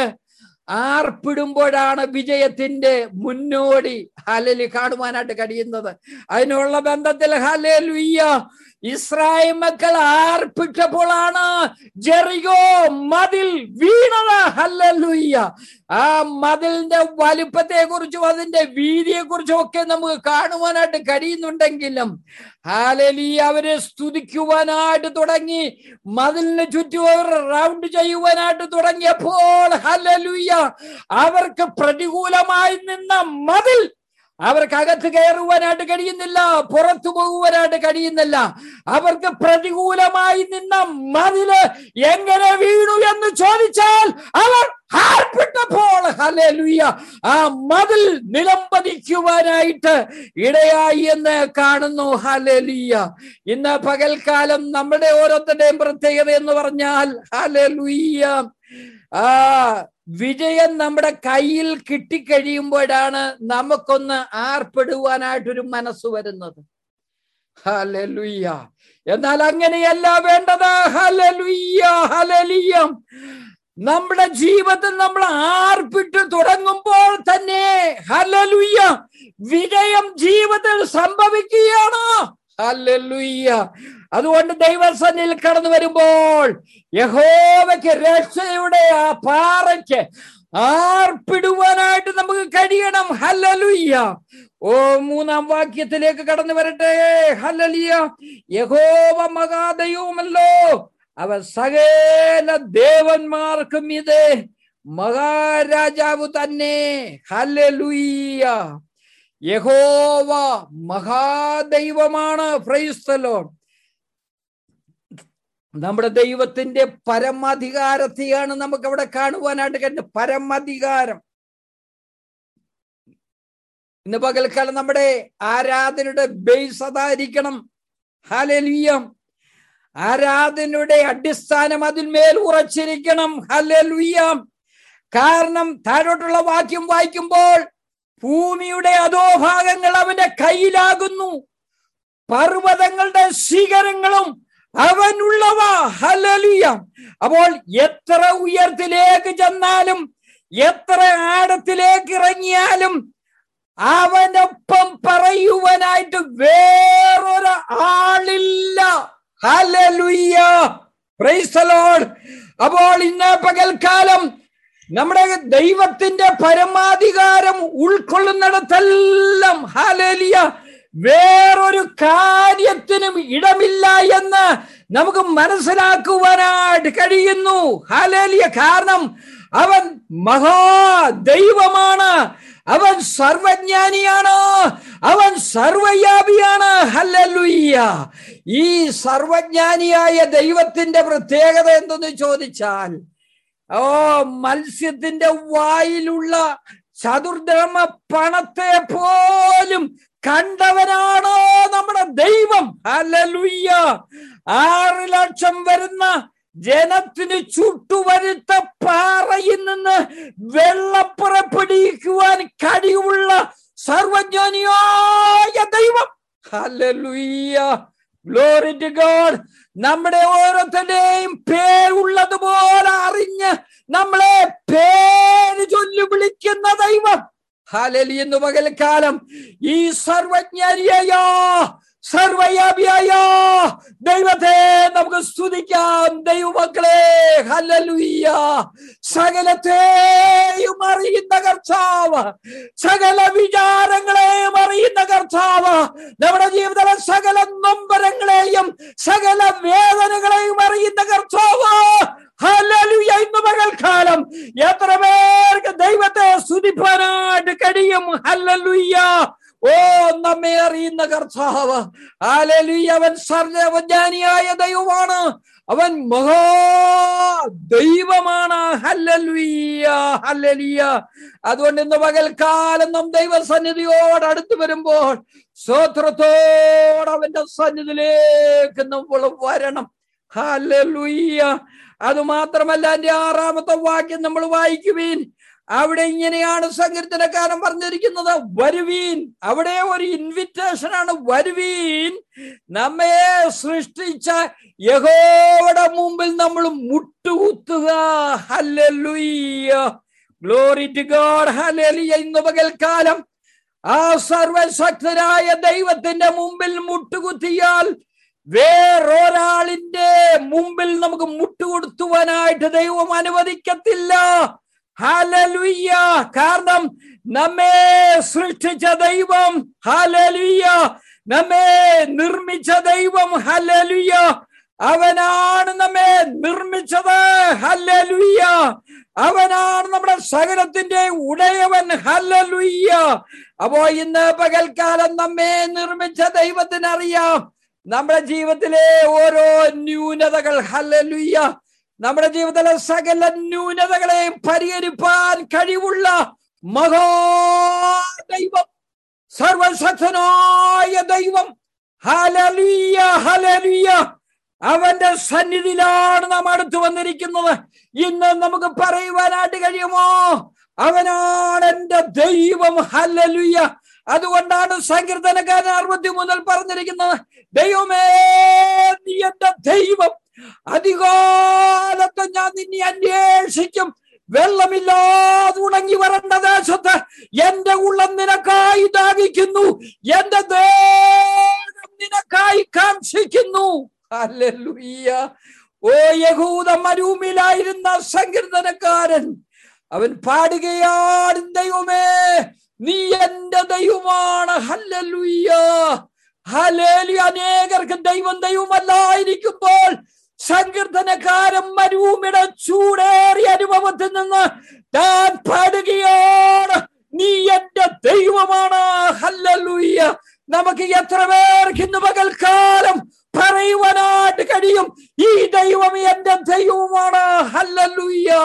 ആർപ്പിടുമ്പോഴാണ് വിജയത്തിന്റെ മുന്നോടി ഹലലി കാണുവാനായിട്ട് കഴിയുന്നത് അതിനുള്ള ബന്ധത്തിൽ ഹലലുയ്യ ഇസ്രായേൽ മക്കൾ ആർപ്പിട്ടപ്പോഴാണ് ജെറിയോ മതിൽ വീണത് ഹല്ലലുയ്യ ആ മതിലിന്റെ വലുപ്പത്തെ കുറിച്ചും അതിന്റെ വീതിയെ കുറിച്ചും ഒക്കെ നമുക്ക് കാണുവാനായിട്ട് കഴിയുന്നുണ്ടെങ്കിലും ഹാലലി അവരെ സ്തുതിക്കുവാനായിട്ട് തുടങ്ങി മതിലിന് ചുറ്റും അവർ റൗണ്ട് ചെയ്യുവാനായിട്ട് തുടങ്ങിയപ്പോൾ ഹലലുയ്യ അവർക്ക് പ്രതികൂലമായി നിന്ന മതിൽ അവർക്ക് അകത്ത് കയറുവാനായിട്ട് കഴിയുന്നില്ല പുറത്തു പോകുവാനായിട്ട് കഴിയുന്നില്ല അവർക്ക് പ്രതികൂലമായി നിന്ന മതില് എങ്ങനെ വീണു എന്ന് ചോദിച്ചാൽ അവർ ഹാർപ്പിട്ടപ്പോൾ ഹലലുയ്യ ആ മതിൽ നിലംപതിക്കുവാനായിട്ട് ഇടയായി എന്ന് കാണുന്നു ഹലലുയ്യ ഇന്ന് പകൽക്കാലം നമ്മുടെ ഓരോരുത്തരുടെയും പ്രത്യേകത എന്ന് പറഞ്ഞാൽ ഹലലുയ്യ ആ വിജയം നമ്മുടെ കയ്യിൽ കിട്ടിക്കഴിയുമ്പോഴാണ് നമുക്കൊന്ന് ആർപ്പെടുവാനായിട്ടൊരു മനസ്സ് വരുന്നത് ഹലലുയ്യ എന്നാൽ അങ്ങനെയല്ല വേണ്ടത് ഹലലുയ്യ ഹലലിയ നമ്മുടെ ജീവിതത്തിൽ നമ്മൾ ആർപ്പിട്ട് തുടങ്ങുമ്പോൾ തന്നെ ഹലലുയ്യ വിജയം ജീവിതത്തിൽ സംഭവിക്കുകയാണ് ഹലലുയ്യ അതുകൊണ്ട് ദൈവസന്നിൽ കടന്നു വരുമ്പോൾ യഹോവയ്ക്ക് രക്ഷയുടെ ആ പാറയ്ക്ക് ആർപ്പിടുവാനായിട്ട് നമുക്ക് കഴിയണം ഹല്ലലുയ്യ ഓ മൂന്നാം വാക്യത്തിലേക്ക് കടന്നു വരട്ടെ ഹല്ലലിയ യഹോവ മഹാദൈവമല്ലോ അവ സകല ദേവന്മാർക്കും ഇത് മഹാരാജാവ് തന്നെ ഹല്ലലുയ്യ യഹോവ മഹാദൈവമാണ് ഫ്രൈസ്തലോ നമ്മുടെ ദൈവത്തിന്റെ പരമാധികാരത്തെയാണ് നമുക്ക് അവിടെ കാണുവാനായിട്ട് കണ്ടത് പരമാധികാരം ഇന്ന് പകൽക്കാലം നമ്മുടെ ആരാധനയുടെ ബേസ് അതായിരിക്കണം ഹലലുയ്യം ആരാധനയുടെ അടിസ്ഥാനം അതിന്മേൽ ഉറച്ചിരിക്കണം ഹലലുയ്യം കാരണം താഴോട്ടുള്ള വാക്യം വായിക്കുമ്പോൾ ഭൂമിയുടെ അധോഭാഗങ്ങൾ അവന്റെ കയ്യിലാകുന്നു പർവ്വതങ്ങളുടെ ശിഖരങ്ങളും അവനുള്ളവ ഹലലിയ അപ്പോൾ എത്ര ഉയരത്തിലേക്ക് ചെന്നാലും എത്ര ആഴത്തിലേക്ക് ഇറങ്ങിയാലും അവനൊപ്പം പറയുവാനായിട്ട് വേറൊരു ആളില്ല ഹലലുയ്യ പ്രൈസലോഡ് അപ്പോൾ ഇന്ന് പകൽക്കാലം നമ്മുടെ ദൈവത്തിന്റെ പരമാധികാരം ഉൾക്കൊള്ളുന്നിടത്തെല്ലാം ഹാലേലിയ വേറൊരു കാര്യത്തിനും ഇടമില്ല എന്ന് നമുക്ക് മനസ്സിലാക്കുവാനായിട്ട് കഴിയുന്നു ഹാലേലിയ കാരണം അവൻ മഹാ ദൈവമാണ് അവൻ സർവജ്ഞാനിയാണ് അവൻ സർവയാപിയാണ് ഹല്ലലുയ്യ ഈ സർവജ്ഞാനിയായ ദൈവത്തിന്റെ പ്രത്യേകത എന്തെന്ന് ചോദിച്ചാൽ ഓ മത്സ്യത്തിന്റെ വായിലുള്ള ചതുർദ്രമ പണത്തെ പോലും കണ്ടവനാണോ നമ്മുടെ ദൈവം ഹലലുയ്യ ആറ് ലക്ഷം വരുന്ന ജനത്തിന് ചുട്ടുവരുത്ത പാറയിൽ നിന്ന് വെള്ളപ്പുറപ്പിടിക്കുവാൻ കഴിവുള്ള സർവജ്ഞാനിയായ ദൈവം ഹലലുയ്യ ഗ്ലോറി ടു ഗോഡ് നമ്മുടെ ഓരോരുത്തരുടെയും പേരുള്ളതുപോലെ അറിഞ്ഞ് നമ്മളെ പേര് ചൊല്ലി വിളിക്കുന്ന ദൈവം ഹാലലി എന്ന് പകൽക്കാലം ഈ സർവജ്ഞാനിയായ സർവയാപിയായ ദൈവത്തെ നമുക്ക് സ്തുതിക്കാം ദൈവമക്കളെ ഹലലുയ്യ സകലത്തെയും അറിയുന്ന കർത്താവ് സകല വിചാരങ്ങളെയും അറിയുന്ന കർത്താവ് നമ്മുടെ ജീവിതത്തിലെ സകല നൊമ്പരങ്ങളെയും സകല വേദനകളെയും അറിയുന്ന കർത്താവ് ഹല്ലേലൂയ ഇന്ന് പകൽക്കാലം എത്ര പേർക്ക് ദൈവത്തെ സ്തുതിപ്പാനായിട്ട് കഴിയും ഹല്ലേലൂയ ഓ നമ്മെ അറിയുന്ന കർത്താവ് ഹല്ലേലൂയ അവൻ സർവജ്ഞാനിയായ ദൈവമാണ് അവൻ മഹാ ദൈവമാണ് ഹല്ലലുയ്യ ഹല്ലലിയ അതുകൊണ്ട് ഇന്ന് പകൽക്കാലം നാം ദൈവസന്നിധിയോട് അടുത്ത് വരുമ്പോൾ സ്തോത്രത്തോട് അവന്റെ സന്നിധിയിലേക്ക് നമ്മൾ വരണം ഹല്ലലുയ്യ അത് മാത്രമല്ല എന്റെ ആറാമത്തെ വാക്യം നമ്മൾ വായിക്കുവീൻ അവിടെ ഇങ്ങനെയാണ് സങ്കീർത്തനക്കാരൻ പറഞ്ഞിരിക്കുന്നത് വരുവീൻ അവിടെ ഒരു ഇൻവിറ്റേഷൻ ആണ് വരുവീൻ നമ്മെ സൃഷ്ടിച്ച യഹോയുടെ മുമ്പിൽ നമ്മൾ മുട്ടുകുത്തുക hallelujah glory to God hallelujah ഇന്ന് പകൽക്കാലം ആ സർവശക്തരായ ദൈവത്തിന്റെ മുമ്പിൽ മുട്ടുകുത്തിയാൽ വേറൊരാളിന്റെ മുമ്പിൽ നമുക്ക് മുട്ടുകൊടുത്തുവാനായിട്ട് ദൈവം അനുവദിക്കത്തില്ല ഹാലലുയ്യ കാരണം നമ്മെ സൃഷ്ടിച്ച ദൈവം ഹാലലുയ്യ നമ്മെ നിർമ്മിച്ച ദൈവം ഹലലുയ്യ അവനാണ് നമ്മെ നിർമ്മിച്ചത് ഹല്ലലുയ്യ അവനാണ് നമ്മുടെ സകലത്തിന്റെ ഉടയവൻ ഹല്ലലുയ്യ അപ്പോ ഇന്ന് പകൽക്കാലം നമ്മെ നിർമ്മിച്ച ദൈവത്തിന് അറിയാം നമ്മുടെ ജീവിതത്തിലെ ഓരോ ന്യൂനതകൾ ഹല്ലലുയ്യ നമ്മുടെ ജീവിതത്തിലെ സകല ന്യൂനതകളെയും പരിഹരിപ്പാൻ കഴിവുള്ള മഹാദൈവം സർവശക്തനായ ദൈവം ഹലലിയ ഹലലിയ അവന്റെ സന്നിധിയിലാണ് നാം അടുത്തു വന്നിരിക്കുന്നത് ഇന്ന് നമുക്ക് പറയുവാനായിട്ട് കഴിയുമോ അവനാണ് എന്റെ ദൈവം ഹല്ലലുയ്യ അതുകൊണ്ടാണ് സങ്കീർത്തനക്കാരൻ അറുപത്തി മുതൽ പറഞ്ഞിരിക്കുന്നത് ദൈവമേ നീ എന്റെ ദൈവം അധികാലത്ത് ഞാൻ നിന്നെ അന്വേഷിക്കും വെള്ളമില്ലാതെ ഉണങ്ങി വരേണ്ട ദേശത്ത് എന്റെ ഉള്ളം നിനക്കായി ദാഹിക്കുന്നു എന്റെ ദേഹം നിനക്കായി കാക്ഷിക്കുന്നു ഹല്ലേലൂയ ഓ യഹൂദ മരുമിലായിരുന്ന സങ്കീർത്തനക്കാരൻ അവൻ പാടുകയാണ് ദൈവമേ നീ എന്റെ ദൈവമാണ് ഹല്ലേലൂയ ഹല്ലേലൂയ അനേകർക്ക് ദൈവം ദൈവമല്ലായിരിക്കുമ്പോൾ സങ്കീർത്തനക്കാരൻ മരുഭൂമിയുടെ ചൂടേറിയ അനുഭവത്തിൽ നിന്ന് താൻ പാടുകയാണ് നീ എന്റെ ദൈവമാണ് ഹല്ലൂയ്യ നമുക്ക് എത്ര പേർക്ക് ഇന്ന് പകൽക്കാലം പറയുവാനായിട്ട് കഴിയും ഈ ദൈവം എന്റെ ദൈവമാണ് ഹല്ലൂയ്യ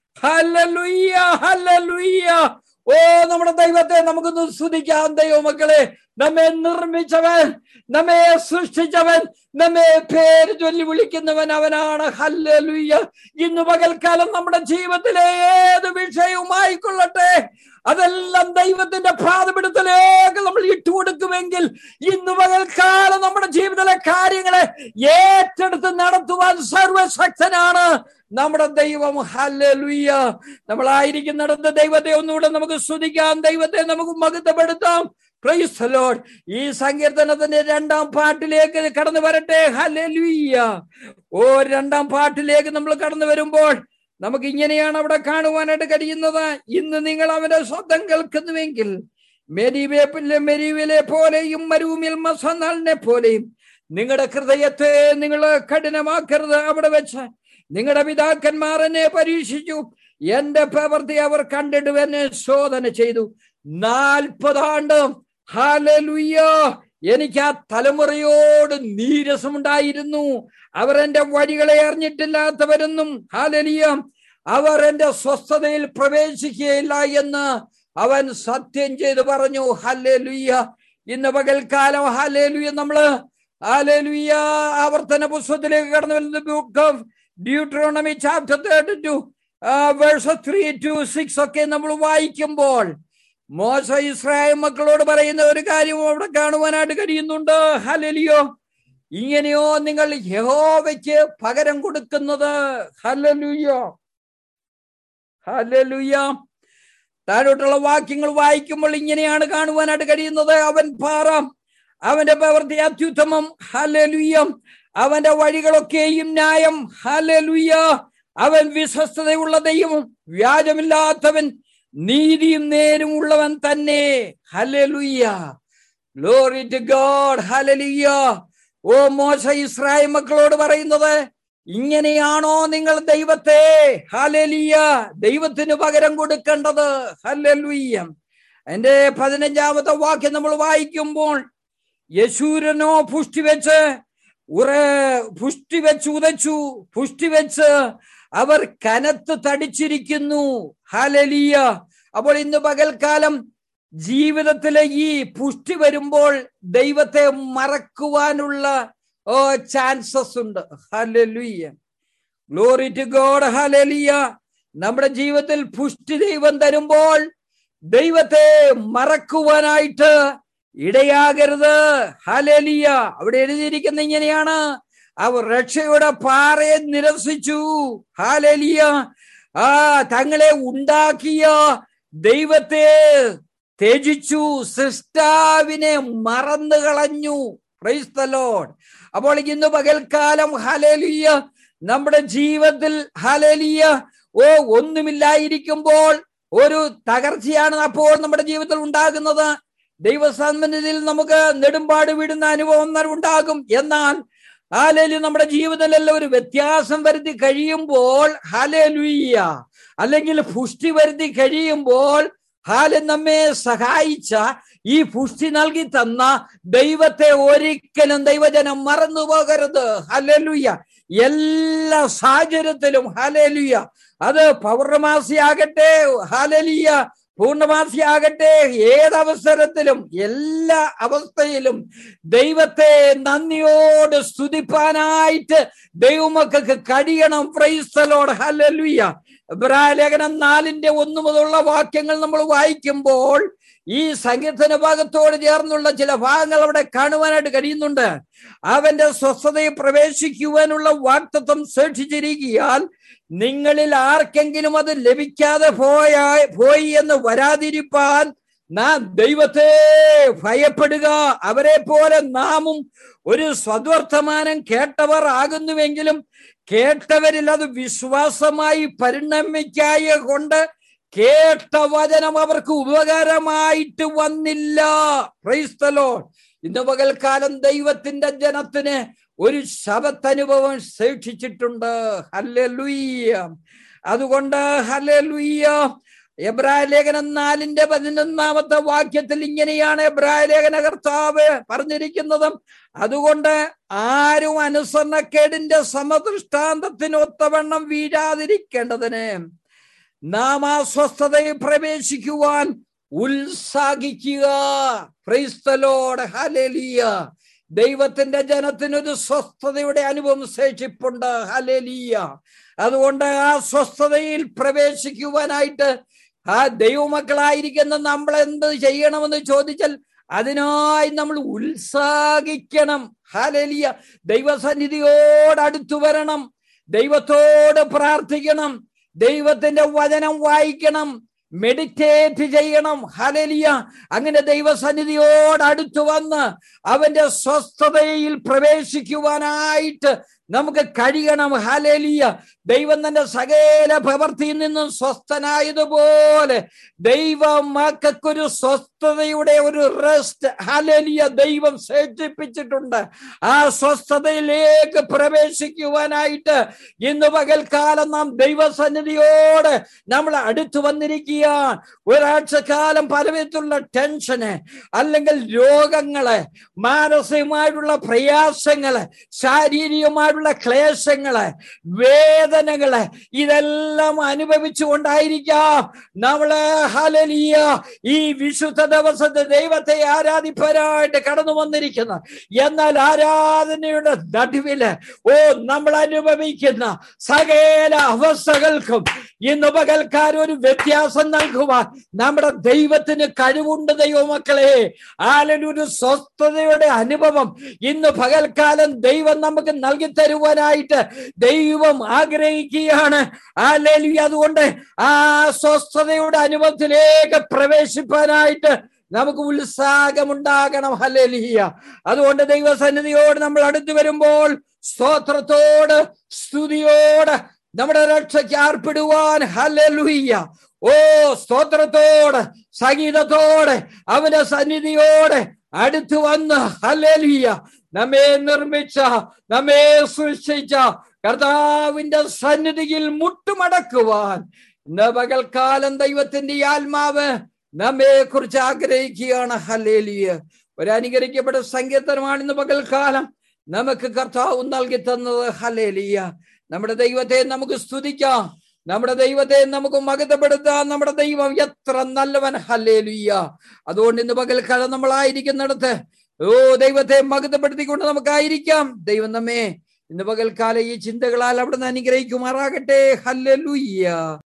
ഹല്ലൂയ്യ ഹല്ലൂയ്യ ഓ നമ്മുടെ ദൈവത്തെ നമുക്കൊന്ന് സ്തുതിക്കാം ദൈവമക്കളെ നമ്മെ നിർമ്മിച്ചവൻ നമ്മെ സൃഷ്ടിച്ചവൻ നമ്മെ പേര് ചൊല്ലി വിളിക്കുന്നവൻ അവനാണ് ഹല്ലുയ്യ ഇന്ന് പകൽക്കാലം നമ്മുടെ ജീവിതത്തിലെ ഏത് വിഷയവുമായിക്കൊള്ളട്ടെ അതെല്ലാം ദൈവത്തിന്റെ പാതപിടുത്തലേക്ക് നമ്മൾ ഇട്ടുകൊടുക്കുമെങ്കിൽ ഇന്ന് പകൽക്കാലം നമ്മുടെ ജീവിതത്തിലെ കാര്യങ്ങളെ ഏറ്റെടുത്ത് നടത്തുവാൻ സർവശക്തനാണ് നമ്മുടെ ദൈവം ഹല്ലുയ്യ നമ്മളായിരിക്കുന്നിടത്ത് ദൈവത്തെ ഒന്നുകൂടെ നമുക്ക് സ്തുതിക്കാം ദൈവത്തെ നമുക്ക് മഹത്വപ്പെടുത്താം പ്രൈസ് ലോഡ് ഈ സങ്കീർത്തനത്തിന്റെ രണ്ടാം പാട്ടിലേക്ക് കടന്നു വരട്ടെ ഹല്ലേലൂയ ഓ രണ്ടാം പാട്ടിലേക്ക് നമ്മൾ കടന്നു വരുമ്പോൾ നമുക്ക് ഇങ്ങനെയാണ് അവിടെ കാണുവാനായിട്ട് കഴിയുന്നത് ഇന്ന് നിങ്ങൾ അവന്റെ ശബ്ദം കേൾക്കുന്നുവെങ്കിൽ മെരിവേപ്പിലെ മെരിവിലെ പോലെയും മരുവിൽ മസനാളിനെ പോലെയും നിങ്ങളുടെ ഹൃദയത്തെ നിങ്ങൾ കഠിനമാക്കരുത് അവിടെ വെച്ച് നിങ്ങളുടെ പിതാക്കന്മാർ എന്നെ പരീക്ഷിച്ചു എന്റെ പ്രവൃത്തി അവർ കണ്ടിട്ട് എന്നെ ശോധന ചെയ്തു നാൽപ്പതാണ്ട് ഹാലലുയ്യ എനിക്ക് ആ തലമുറയോട് നീരസമുണ്ടായിരുന്നു അവർ എന്റെ വഴികളെ അറിഞ്ഞിട്ടില്ലാത്തവരെന്നും ഹാലലിയ അവർ എന്റെ സ്വസ്ഥതയിൽ പ്രവേശിക്കുകയില്ല എന്ന് അവൻ സത്യം ചെയ്ത് പറഞ്ഞു ഹല്ലേലുയ്യ ഇന്ന് പകൽക്കാലം ഹല്ലേലുയ്യ നമ്മള് ഹാലലുയ്യ ആവർത്തന പുസ്തകത്തിലേക്ക് കടന്നു വരുന്ന book of Deuteronomy chapter thirty two verse three to six ഒക്കെ നമ്മൾ വായിക്കുമ്പോൾ മോശ ഇസ്രായേൽ മക്കളോട് പറയുന്ന ഒരു കാര്യം അവിടെ കാണുവാനായിട്ട് കഴിയുന്നുണ്ട് ഹലലിയോ ഇങ്ങനെയോ നിങ്ങൾ യഹോവയ്ക്ക് പകരം കൊടുക്കുന്നത് ഹലലുയോ ഹലലുയ താഴോട്ടുള്ള വാക്യങ്ങൾ വായിക്കുമ്പോൾ ഇങ്ങനെയാണ് കാണുവാനായിട്ട് കഴിയുന്നത് അവൻ പാറ അവന്റെ പ്രവൃത്തി അത്യുത്തമം ഹലലുയം അവന്റെ വഴികളൊക്കെയും ന്യായം ഹലലുയ അവൻ വിശ്വസ്തതയുള്ള ദൈവം വ്യാജമില്ലാത്തവൻ നീതിയും നേരും ഉള്ളവൻ തന്നെ hallelujah glory to God hallelujah ഓ മോശ ഇസ്രായേൽ മക്കളോട് പറയുന്നത് ഇങ്ങനെയാണോ നിങ്ങൾ ദൈവത്തെ ഹലലിയ ദൈവത്തിന് പകരം കൊടുക്കേണ്ടത് ഹലലുയ്യ അതിന്റെ പതിനഞ്ചാമത്തെ വാക്യം നമ്മൾ വായിക്കുമ്പോൾ യശൂരനോ പുഷ്ടി വെച്ച് ഉറ പുഷ്ടി വെച്ച് ഉതച്ചു പുഷ്ടി വെച്ച് അവർ കനത്ത് തടിച്ചിരിക്കുന്നു ഹലലിയ അപ്പോൾ ഇന്ന് പകൽക്കാലം ജീവിതത്തിലെ ഈ പുഷ്ടി വരുമ്പോൾ ദൈവത്തെ മറക്കുവാനുള്ള ഓ ചാൻസസ് ഉണ്ട് hallelujah glory to God hallelujah നമ്മുടെ ജീവിതത്തിൽ പുഷ്ടി ദൈവം തരുമ്പോൾ ദൈവത്തെ മറക്കുവാനായിട്ട് ഇടയാകരുത് ഹലലിയ അവിടെ എഴുതിയിരിക്കുന്ന ഇങ്ങനെയാണ് അവർ രക്ഷയുടെ പാറയെ നിരസിച്ചു ഹാലലിയ ആ തങ്ങളെ ഉണ്ടാക്കിയ ദൈവത്തെ ത്യജിച്ചു സൃഷ്ടാവിനെ മറന്നു കളഞ്ഞു ക്രൈസ്തലോഡ് അപ്പോൾ ഇന്ന് പകൽക്കാലം ഹലലിയ നമ്മുടെ ജീവിതത്തിൽ ഹലലിയ ഓ ഒന്നുമില്ലായിരിക്കുമ്പോൾ ഒരു തകർച്ചയാണ് അപ്പോൾ നമ്മുടെ ജീവിതത്തിൽ ഉണ്ടാകുന്നത് ദൈവസന്നിധിയിൽ നമുക്ക് നെടുമ്പാട് വിടുന്ന അനുഭവം ഉണ്ടാകും എന്നാൽ ഹാലേലു നമ്മുടെ ജീവിതത്തിലെല്ലാം ഒരു വ്യത്യാസം വരുത്തി കഴിയുമ്പോൾ ഹാലേലുയ്യ അല്ലെങ്കിൽ പുഷ്ടി വരുത്തി കഴിയുമ്പോൾ ഹാല് നമ്മെ സഹായിച്ച ഈ പുഷ്ടി നൽകി തന്ന ദൈവത്തെ ഒരിക്കലും ദൈവജനം മറന്നു പോകരുത് ഹലലുയ്യ എല്ലാ സാഹചര്യത്തിലും ഹലലുയ്യ അത് പൗർണമാസിയാകട്ടെ ഹലലിയ പൂർണ്ണമാസിയാകട്ടെ ഏതവസരത്തിലും എല്ലാ അവസ്ഥയിലും ദൈവത്തെ നന്ദിയോട് സ്തുതിപ്പാനായിട്ട് ദൈവമക്കൾക്ക് കഴിയണം പ്രൈസ്തലോട് ഹലലുയ്യ ലേഖനം നാലിന്റെ ഒന്നു മുതലുള്ള വാക്യങ്ങൾ നമ്മൾ വായിക്കുമ്പോൾ ഈ സങ്കീർത്തന ഭാഗത്തോട് ചേർന്നുള്ള ചില ഭാഗങ്ങൾ അവിടെ കാണുവാനായിട്ട് കഴിയുന്നുണ്ട് അവന്റെ സ്വസ്ഥതയെ പ്രവേശിക്കുവാനുള്ള വാക്തത്വം സൂക്ഷിച്ചിരിക്കിയാൽ നിങ്ങളിൽ ആർക്കെങ്കിലും അത് ലഭിക്കാതെ പോയ പോയി എന്ന് വരാതിരിപ്പാൻ നാം ദൈവത്തെ ഭയപ്പെടുക അവരെ പോലെ നാമും ഒരു സ്വദ്വർത്തമാനം കേട്ടവർ ആകുന്നുവെങ്കിലും കേട്ടവരിൽ അത് വിശ്വാസമായി പരിണമിക്കായ കൊണ്ട് കേട്ട വചനം അവർക്ക് ഉപകാരമായിട്ട് വന്നില്ല ക്രൈസ്തലോ ഇന്ന് പകൽക്കാലം ദൈവത്തിന്റെ ജനത്തിന് ഒരു ശബത്തനുഭവം ശേഷിച്ചിട്ടുണ്ട് ഹല്ലേലൂയ്യ അതുകൊണ്ട് ഹല്ലേലൂയ്യ എബ്രായ ലേഖനം നാലിന്റെ പതിനൊന്നാമത്തെ വാക്യത്തിൽ ഇങ്ങനെയാണ് എബ്രായ ലേഖന കർത്താവ് പറഞ്ഞിരിക്കുന്നത് അതുകൊണ്ട് ആരും അനുസരണക്കേടിന്റെ സമദൃഷ്ടാന്തത്തിന് ഒത്തവണ്ണം വീഴാതിരിക്കേണ്ടതിന് നാം ആ സ്വസ്ഥതയിൽ പ്രവേശിക്കുവാൻ ഉത്സാഹിക്കുക ക്രൈസ്തലോട് ഹലേലിയ ദൈവത്തിന്റെ ജനത്തിനൊരു സ്വസ്ഥതയുടെ അനുഭവം ശേഷിപ്പുണ്ട് ഹലേലിയ അതുകൊണ്ട് ആ സ്വസ്ഥതയിൽ പ്രവേശിക്കുവാനായിട്ട് ആ ദൈവമക്കളായിരിക്കുന്ന നമ്മൾ എന്ത് ചെയ്യണമെന്ന് ചോദിച്ചാൽ അതിനായി നമ്മൾ ഉത്സാഹിക്കണം ഹാലേലിയ ദൈവസന്നിധിയോട് അടുത്തു വരണം ദൈവത്തോട് പ്രാർത്ഥിക്കണം ദൈവത്തിന്റെ വചനം വായിക്കണം മെഡിറ്റേറ്റ് ചെയ്യണം ഹലലിയ അങ്ങനെ ദൈവസന്നിധിയോട് അടുത്തു വന്ന് അവന്റെ സ്വസ്ഥതയിൽ പ്രവേശിക്കുവാനായിട്ട് നമുക്ക് കഴിയണം ഹലേലിയ ദൈവം തന്റെ സകല പ്രവൃത്തിയിൽ നിന്നും സ്വസ്ഥനായതുപോലെ ദൈവം മക്കൾക്കൊരു സ്വസ്ഥതയുടെ ഒരു റെസ്റ്റ് ഹലേലിയ ദൈവം സേചിപ്പിച്ചിട്ടുണ്ട് ആ സ്വസ്ഥതയിലേക്ക് പ്രവേശിക്കുവാനായിട്ട് ഇന്ന് പകൽക്കാലം നാം ദൈവസന്നിധിയോട് നമ്മൾ അടുത്തു വന്നിരിക്കുകയാണ് ഒരാഴ്ചക്കാലം പലവിധത്തിലുള്ള ടെൻഷന് അല്ലെങ്കിൽ രോഗങ്ങള് മാനസികമായിട്ടുള്ള പ്രയാസങ്ങള് ശാരീരികമായിട്ടുള്ള ക്ലേശങ്ങള് വേദനകള് ഇതെല്ലാം അനുഭവിച്ചുകൊണ്ടായിരിക്കാം നമ്മള് ഹലലിയ ഈ വിശുദ്ധ ദിവസത്തെ ദൈവത്തെ ആരാധിപ്പരായിട്ട് കടന്നു വന്നിരിക്കുന്ന എന്നാൽ ആരാധനയുടെ നടുവില് ഓ നമ്മൾ അനുഭവിക്കുന്ന സകല അവസ്ഥകൾക്കും ഇന്ന് പകൽക്കാരൻ ഒരു വ്യത്യാസം നൽകുവാൻ നമ്മുടെ ദൈവത്തിന് കഴിവുണ്ട് ദൈവമക്കളെ ആലൊരു സ്വസ്ഥതയുടെ അനുഭവം ഇന്ന് പകൽക്കാലം ദൈവം നമുക്ക് നൽകി തരുവാനായിട്ട് ദൈവം ആഗ്രഹിക്കുകയാണ് ആലേലി അതുകൊണ്ട് ആ സ്വസ്ഥതയുടെ അനുഭവത്തിലേക്ക് പ്രവേശിപ്പാനായിട്ട് നമുക്ക് ഉത്സാഹമുണ്ടാകണം ഹലേലിയ അതുകൊണ്ട് ദൈവസന്നിധിയോട് നമ്മൾ അടുത്തു വരുമ്പോൾ സ്തോത്രത്തോട് സ്തുതിയോട് നമ്മുടെ രക്ഷയ്ക്ക് ആർപ്പിടുവാൻ ഹലലുയ്യ ഓ സ്തോത്രത്തോട് സംഗീതത്തോടെ അവന്റെ സന്നിധിയോടെ അടുത്തു വന്ന് ഹലേലിയ നമ്മെ നിർമ്മിച്ച നമ്മെ സൃഷ്ടിച്ച കർത്താവിന്റെ സന്നിധിയിൽ മുട്ടുമടക്കുവാൻ ഇന്ന് പകൽക്കാലം ദൈവത്തിന്റെ ഈ ആത്മാവ് നമ്മെ കുറിച്ച് ആഗ്രഹിക്കുകയാണ് ഹലേലിയ ഒരു അനുകരിക്കപ്പെട്ട സങ്കീർത്തനമാണ് ഇന്ന് പകൽക്കാലം നമുക്ക് കർത്താവ് നൽകി തന്നത് ഹലേലിയ നമ്മുടെ ദൈവത്തെ നമുക്ക് സ്തുതിക്കാം നമ്മുടെ ദൈവത്തെ നമുക്ക് മകതപ്പെടുത്താം നമ്മുടെ ദൈവം എത്ര നല്ലവൻ ഹല്ലേലുയ്യ അതുകൊണ്ട് ഇന്ന് പകൽക്കാലം നമ്മളായിരിക്കുന്നിടത്ത് ഓ ദൈവത്തെ മകതപ്പെടുത്തിക്കൊണ്ട് നമുക്കായിരിക്കാം ദൈവം നമ്മെ ഇന്ന് പകൽക്കാലം ഈ ചിന്തകളാൽ അവിടെ നിന്ന് അനുഗ്രഹിക്കുമാറാകട്ടെ ഹല്ലേലുയ്യ